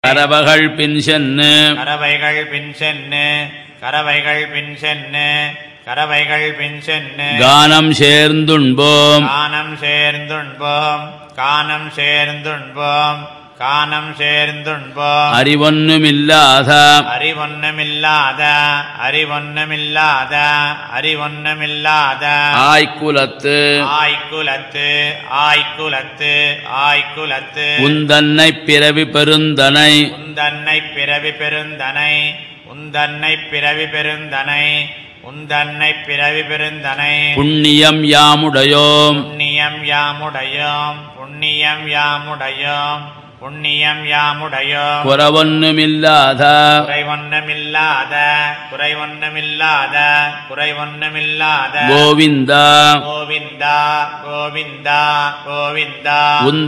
கரவகள் பின் சென்னு கரவைகள் பின் சென்னு கரவைகள் பின் சென்னு கரவைகள் பின் சென்னு கானம் சேர்ந்துண்போம் கானம் சேர்ந்துண்போம் கானம் சேர்ந்துண்போம் கானம் சேர்ந்துண்போம் அறிவொன்னுமில்லாத அறிவொன்னமில்லாத அறிவொன்னமில்லாத அறிவொன்னமில்லாத ஆய்க்குலத்து ஆய்க்குலத்து ஆய்க்குலத்து ஆய்க்குலத்து உந்தன்னை பிறவி பெருந்தனை உந்தன்னை பிறவி பெருந்தனை உந்தன்னை பிறவி பெருந்தனை உந்தன்னை பிறவி பெருந்தனை புண்ணியம் யாமுடையோம் புண்ணியம் யாமுடையோம் புண்ணியம் யாமுடையோம் புண்ணியம் யாமுடையோம் குறவொன்னுமில்லாத குறைவொன்னமில்லாத குறைவொன்னமில்லாத குறைவொன்னமில்லாத கோவிந்தா கோவிந்தா கோவிந்தா கோவிந்தா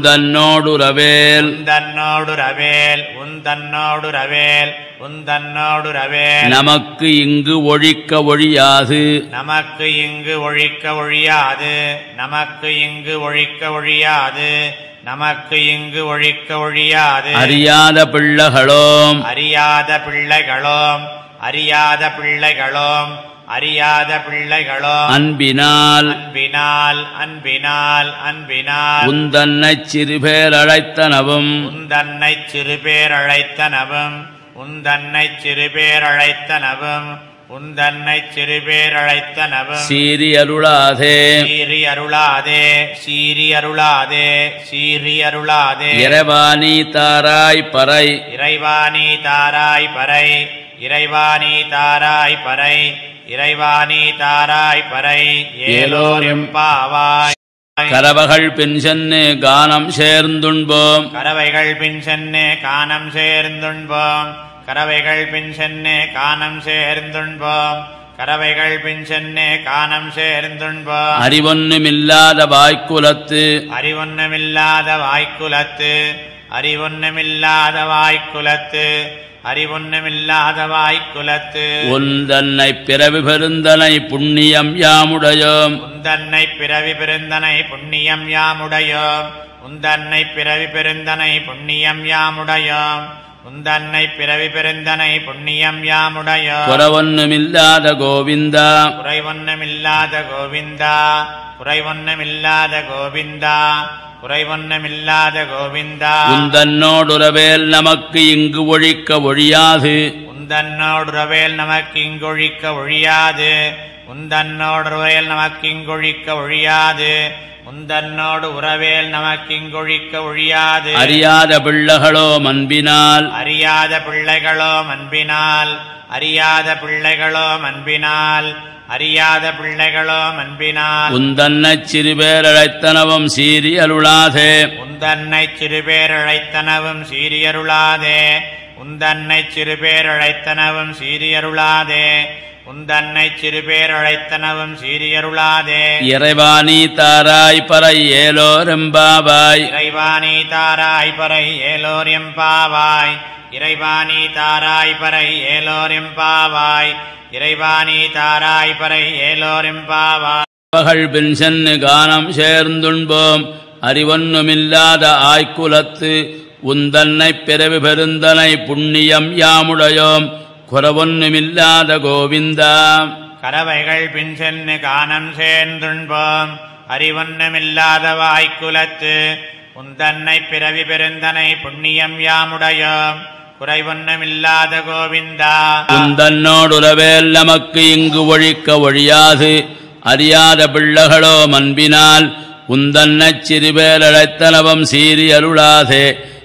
உந்தன்னோடுறவேல் உந்தன்னோடு ரவேல் உந்தன்னோடு ரவேல் உந்தன்னோடு ரவேல் நமக்கு இங்கு ஒழிக்க ஒழியாது நமக்கு இங்கு ஒழிக்க ஒழியாது நமக்கு இங்கு ஒழிக்க ஒழியாது நமக்கு இங்கு ஒழிக்க ஒழியாது அறியாத பிள்ளைகளோம் அறியாத பிள்ளைகளோம் அறியாத பிள்ளைகளோம் அறியாத பிள்ளைகளோம் அன்பினால் அன்பினால் அன்பினால் அன்பினால் உந்தன்னை சிறுபேர் அழைத்தனவும் உந்தன்னை சிறுபேர் அழைத்தனவும் உந்தன்னை சிறுபேர் அழைத்தனவும் உந்தன்னை சிறுபேர் அழைத்தனவும் சீரி அருளாதே சீரி அருளாதே சீரி அருளாதே சீரி அருளாதே இரவாணி தாராய் பறை இறைவாணி தாராய் பறை இறைவாணி தாராய் பறை இறைவாணி தாராய் பறை ஏலோர் எம்பாவாய் கரவகள் பின் சென்னு கானம் சேர்ந்துண்போம் கறவைகள் பின் சென்னு கானம் சேர்ந்துண்போம் கறவைகள் பின் சென்னு கானம் சேர்ந்துண்போம் கறவைகள் பின் சென்னு கானம் சேர்ந்துண்போம் அறிவொன்னுமில்லாத வாய்க்குலத்து அறிவொன்னமில்லாத வாய்க்குலத்து அறிவொன்னமில்லாத வாய்க்குலத்து அறிவொன்னமில்லாத வாய்க்குலத்து உந்தன்னை பிறவி பெருந்தனை புண்ணியம் யாமுடையோம் உந்தன்னை பிறவி பெருந்தனை புண்ணியம் யாமுடையோம் உந்தன்னை பிறவி பெருந்தனை புண்ணியம் யாமுடையோம் உந்தன்னை பிறவி பெருந்தனை புண்ணியம் யாமுடையோம் குறவொன்னுமில்லாத கோவிந்தா குறைவொன்னமில்லாத கோவிந்தா குறைவொன்னமில்லாத கோவிந்தா குறைவொன்னமில்லாத கோவிந்தா உந்தன்னோடுறவேல் நமக்கு இங்கு ஒழிக்க ஒழியாது உந்தன்னோடுறவேல் நமக்கு இங்கொழிக்க ஒழியாது உந்தன்னோடுறவேல் நமக்கு இங்கொழிக்க ஒழியாது உந்தன்னோடு உறவேல் நமக்கு இங்கொழிக்க ஒழியாது அறியாத பிள்ளைகளோ அன்பினால் அறியாத பிள்ளைகளோ அன்பினால் அறியாத பிள்ளைகளோ அன்பினால் அறியாத பிள்ளைகளோ அன்பினால் உந்தன்னை சிறுபேர் அழைத்தனவும் சீரி அருளாதே உந்தன்னை சிறுபேரழைத்தனவும் சீரியருளாதே உந்தன்னை சிறுபேரழைத்தனவும் சீரியருளாதே உந்தன்னை சிறுபேரழைத்தனவும் சீரியருளாதே இறைவாணி தாராய் பறை ஏலோரெம்பாவாய் இறைவாணி தாராய் பறை ஏலோர் எம்பாவாய் இறைவாணி தாராய் பறை ஏலோர் எம்பாவாய் இறைவாணி தாராய் பறை ஏலோர் எம்பாவாய் பகல் பின் சென்னு கானம் சேர்ந்துண்போம் அறிவொன்னுமில்லாத ஆய்க்குலத்து உந்தன்னை பிறவி பெருந்தனை புண்ணியம் யாமுடையோம் குறவொன்னுமில்லாத கோவிந்தா கறவைகள் பின் சென்னு கானம் சேர்ந்துண்போம் அறிவொன்னமில்லாத வாய்க்குலத்து உந்தன்னை பிறவி பெருந்தனை புண்ணியம் யாமுடையோம் குறைவொன்னமில்லாத கோவிந்தா உந்தன்னோடுறவேல் நமக்கு இங்கு ஒழிக்க ஒழியாது அறியாத பிள்ளைகளோ அன்பினால் உந்தன்னச் சிறுபேர் அழைத்தனவம் சீரி அருளாதே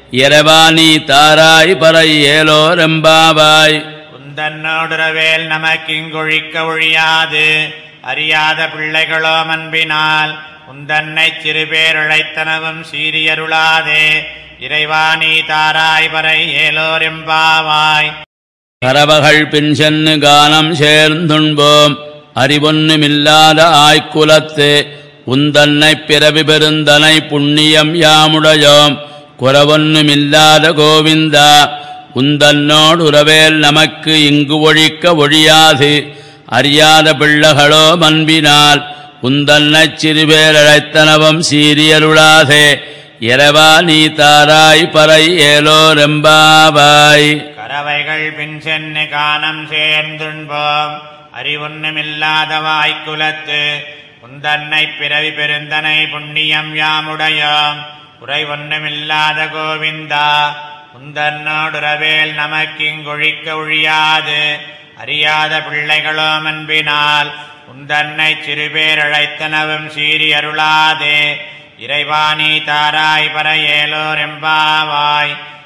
இரவாணி தாராய் பறை ஏலோரெம்பாவாய் உந்தன்னோடுறவேல் நமக்கிங்கொழிக்க ஒழியாது அறியாத பிள்ளைகளோ அன்பினால் உந்தன்னை சிறுபேரழைத்தனவும் சீரியருளாதே இறைவாணி தாராய் பறை ஏலோரெம்பாவாய் கரவகள் பின் சென்னு கானம் சேர்ந்துண்போம் அறிவொன்னுமில்லாத ஆய்க்குலத்து உந்தன்னை பிறவி பெருந்தனை புண்ணியம் யாமுடையோம் குறவொன்னுமில்லாத கோவிந்தா உந்தன்னோடுறவேல் நமக்கு இங்கு ஒழிக்க ஒழியாது அறியாத பிள்ளைகளோ அன்பினால் உந்தன்னச் சிறுபேர் அழைத்தனவம் சீரியருளாதே இரவா நீ தாராய் பறை ஏலோரெம்பாவாய் கரவைகள் பின் சென்னு காணம் சேர்ந்துண்போம் அறிவொன்னுமில்லாத வாய்க்குலத்து உந்தன்னை பிறவி பெருந்தனை புண்ணியம் யாமுடையோம் குறைவொன்னுமில்லாத கோவிந்தா உந்தன்னோடுறவேல் நமக்கிங்கொழிக்க ஒழியாது அறியாத பிள்ளைகளோ அன்பினால் உந்தன்னை சிறுபேரழைத்தனவும் சீறி அருளாதே இறைவாணி தாராய் பறையேலோர் எம்பாவாய்